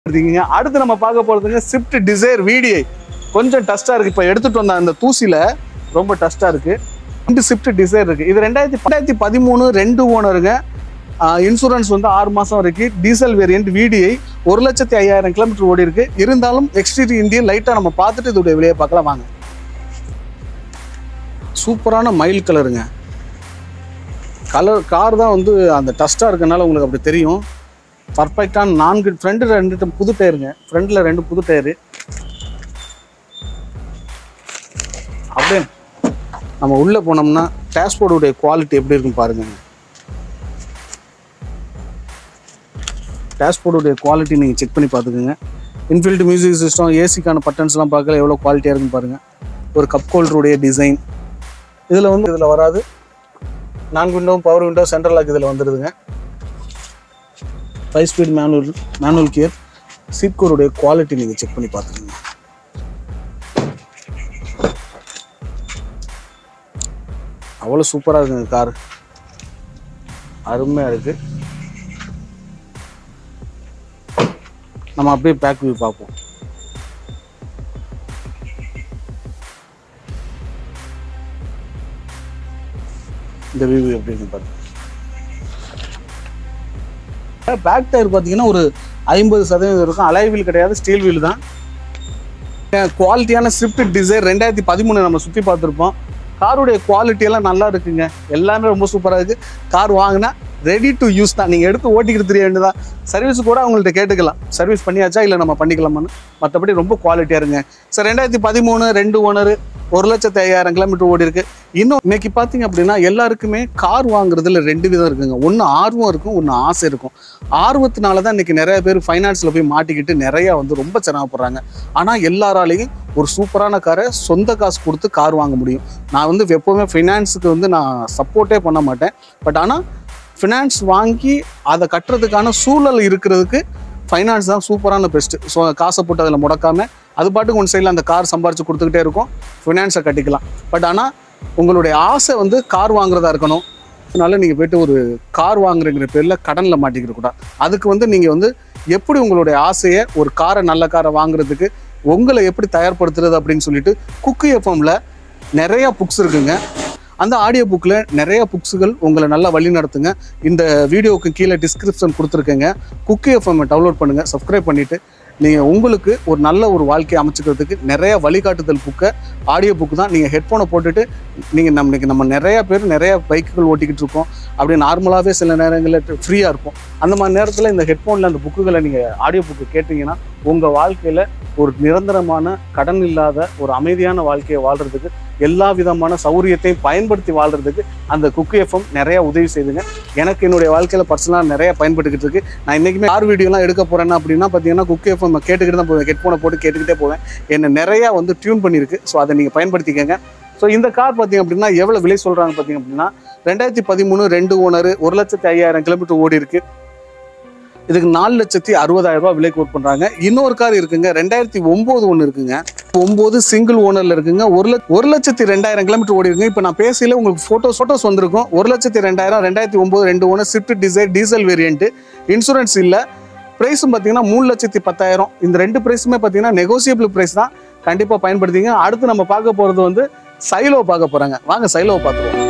இருக்கீங்க அடுத்து நம்ம பார்க்க போகிறதுங்க ஸ்விஃப்ட் டிசைர் VDI கொஞ்சம் டஸ்ட்டாக இருக்குது இப்போ எடுத்துகிட்டு வந்த அந்த தூசியில் ரொம்ப டஸ்ட்டாக இருக்குது ரெண்டு ஸ்விஃப்ட் டிசைர் இருக்குது இது ரெண்டாயிரத்தி ரெண்டாயிரத்தி பதிமூணு ரெண்டு ஓனருங்க இன்சூரன்ஸ் வந்து ஆறு மாதம் வரைக்கும் டீசல் வேரியன்ட் VDI ஒரு லட்சத்தி ஐயாயிரம் கிலோமீட்டர் ஓடி இருக்கு இருந்தாலும் எக்ஸ்டீரியர் இந்தியன் லைட்டாக நம்ம பார்த்துட்டு இதோடைய விலையை பார்க்கலாம் வாங்க சூப்பரான மயில் கலருங்க கலர் கார் தான் வந்து அந்த டஸ்ட்டாக இருக்கனால உங்களுக்கு அப்படி தெரியும் பர்ஃபெக்டான நான்கு ஃப்ரண்ட்டில் ரெண்டு புது டயருங்க ஃப்ரண்ட்டில் ரெண்டு புது டயரு அப்படியே நம்ம உள்ளே போனோம்னா டேஷ்போர்டுடைய குவாலிட்டி எப்படி இருக்கும் பாருங்க டேஷ்போர்டுடைய குவாலிட்டி நீங்கள் செக் பண்ணி பார்த்துக்குங்க இன்ஃபில்ட் மியூசிக் சிஸ்டம் ஏசிக்கான பட்டன்ஸ்லாம் பார்க்கல எவ்வளோ குவாலிட்டியாக இருக்குன்னு பாருங்கள் ஒரு கப் ஹோல்டருடைய டிசைன் இதில் வந்து இதில் வராது நான்கு window power window central lock இதில் வந்துடுதுங்க five speed manual manual gear seat கோருடைய குவாலிட்டி நீங்கள் செக் பண்ணி பார்த்துக்கோங்க அவ்வளோ சூப்பராக இருக்குங்க கார் அருமையாக இருக்கு நம்ம அப்படியே பேக் வியூ பார்ப்போம் இந்த வியூ எப்படி இருக்கு பாருங்க பேக் டயர் பார்த்தீங்கன்னா ஒரு ஐம்பது சதவீதம் இருக்கும் அலை வீல் கிடையாது ஸ்டீல் வீல் தான் குவாலிட்டியான ஸ்விஃப்ட் டிசைர் ரெண்டாயிரத்தி பதிமூணு நம்ம சுற்றி பார்த்துருப்போம் காருடைய குவாலிட்டி எல்லாம் நல்லா இருக்குங்க எல்லாமே ரொம்ப சூப்பராக இருக்குது கார் வாங்கினா ரெடி டு யூஸ் தான் நீங்கள் எடுத்து ஓட்டிக்கிட்டு தெரிய வேண்டியதான் சர்வீஸ் கூட அவங்கள்ட்ட கேட்டுக்கலாம் சர்வீஸ் பண்ணியாச்சா இல்லை நம்ம பண்ணிக்கலாமான்னு மற்றபடி ரொம்ப குவாலிட்டியாக இருங்க சார் ரெண்டாயிரத்தி பதிமூணு ரெண்டு ஓனர் ஒரு லட்சத்தி ஐயாயிரம் கிலோமீட்டர் ஓடி இருக்கு இன்னும் இன்னைக்கு பார்த்தீங்க அப்படின்னா எல்லாருக்குமே கார் வாங்குறதுல ரெண்டு விதம் இருக்குங்க ஒன்று ஆர்வம் இருக்கும் ஒன்று ஆசை இருக்கும் ஆர்வத்தினால தான் இன்னைக்கு நிறைய பேர் ஃபைனான்ஸில் போய் மாட்டிக்கிட்டு நிறையா வந்து ரொம்ப சிரமப்படுறாங்க ஆனால் எல்லாராலையும் ஒரு சூப்பரான காரை சொந்த காசு கொடுத்து கார் வாங்க முடியும் நான் வந்து எப்போவுமே ஃபைனான்ஸுக்கு வந்து நான் சப்போர்ட்டே பண்ண மாட்டேன் பட் ஆனால் ஃபினான்ஸ் வாங்கி அதை கட்டுறதுக்கான சூழல் இருக்கிறதுக்கு ஃபைனான்ஸ் தான் சூப்பரான பெஸ்ட்டு ஸோ காசை போட்டு அதில் முடக்காம அது பாட்டுக்கு ஒன் சைடில் அந்த கார் சம்பாரிச்சு கொடுத்துக்கிட்டே இருக்கும் ஃபினான்ஸை கட்டிக்கலாம் பட் ஆனால் உங்களுடைய ஆசை வந்து கார் வாங்குறதா இருக்கணும் அதனால நீங்கள் போயிட்டு ஒரு கார் வாங்குறங்கிற பேரில் கடனில் மாட்டிக்கிற கூடாது அதுக்கு வந்து நீங்கள் வந்து எப்படி உங்களுடைய ஆசையை ஒரு காரை நல்ல காரை வாங்குறதுக்கு உங்களை எப்படி தயார்படுத்துறது அப்படின்னு சொல்லிட்டு குக்கு எஃப்எம்ல நிறைய புக்ஸ் இருக்குங்க அந்த ஆடியோ புக்கில் நிறைய புக்ஸுகள் உங்களை நல்லா வழி நடத்துங்க இந்த வீடியோவுக்கு கீழே டிஸ்கிரிப்ஷன் கொடுத்துருக்கேங்க குக்கி எஃப்எம் டவுன்லோட் பண்ணுங்கள் சப்ஸ்கிரைப் பண்ணிவிட்டு நீங்கள் உங்களுக்கு ஒரு நல்ல ஒரு வாழ்க்கையை அமைச்சுக்கிறதுக்கு நிறைய வழிகாட்டுதல் புக்கை ஆடியோ புக்கு தான் நீங்கள் ஹெட்ஃபோனை போட்டுட்டு நீங்கள் நம்ம நம்ம நிறைய பேர் நிறைய பைக்குகள் ஓட்டிக்கிட்டு இருக்கோம் அப்படியே நார்மலாகவே சில நேரங்களில் ஃப்ரீயாக இருப்போம் அந்த மாதிரி நேரத்தில் இந்த ஹெட்ஃபோனில் அந்த புக்குகளை நீங்கள் ஆடியோ புக்கு கேட்டிங்கன்னா உங்கள் வாழ்க்கையில் ஒரு நிரந்தரமான கடன் இல்லாத ஒரு அமைதியான வாழ்க்கையை வாழ்கிறதுக்கு எல்லா விதமான சௌரியத்தையும் பயன்படுத்தி வாழ்கிறதுக்கு அந்த குக்கு எஃப்எம் நிறைய உதவி செய்துங்க எனக்கு என்னுடைய வாழ்க்கையில் பர்சனலாக நிறைய பயன்பட்டுக்கிட்டு இருக்கு நான் இன்றைக்குமே கார் வீடியோலாம் எடுக்க போகிறேன்னா அப்படின்னா பார்த்தீங்கன்னா குக்கு எஃப்எம் கேட்டுக்கிட்டு தான் போவேன் ஹெட்ஃபோனை போட்டு கேட்டுக்கிட்டே போவேன் என்னை நிறையா வந்து டியூன் பண்ணியிருக்கு ஸோ அதை நீங்கள் பயன்படுத்திக்கங்க ஸோ இந்த கார் பார்த்தீங்க அப்படின்னா எவ்வளோ விலை சொல்கிறாங்க பார்த்தீங்க அப்படின்னா ரெண்டாயிரத்தி பதிமூணு ரெண்டு ஓனர் ஒரு லட்சத்தி ஐயாயிரம் கிலோமீட்டர் ஓடி இருக்கு இதுக்கு நாலு லட்சத்தி அறுபதாயிரம் ரூபாய் விலைக்கு ஒர்க் பண்ணுறாங்க இன்னொரு கார் இருக்குங்க ரெண்டாயிரத்தி ஒம்பது ஒன்று இருக்குங்க ஒம்பது சிங்கிள் ஓனரில் இருக்குங்க ஒரு லட்ச ஒரு லட்சத்தி ரெண்டாயிரம் கிலோமீட்டர் ஓடி இருக்குங்க இப்போ நான் பேசல உங்களுக்கு ஃபோட்டோஸ் ஃபோட்டோஸ் வந்திருக்கும் ஒரு லட்சத்தி ரெண்டாயிரம் ரெண்டாயிரத்தி ஒம்பது ரெண்டு owner Swift Dzire diesel variant insurance இல்லை ப்ரைஸும் பார்த்தீங்கன்னா மூணு லட்சத்தி பத்தாயிரம் இந்த ரெண்டு ப்ரைஸுமே பார்த்தீங்கன்னா நெகோசியபிள் ப்ரைஸ் தான் கண்டிப்பாக பயன்படுத்திங்க அடுத்து நம்ம பார்க்க போகிறது வந்து சைலோ பார்க்க போகிறாங்க வாங்க சைலோவை பார்த்துருவோம்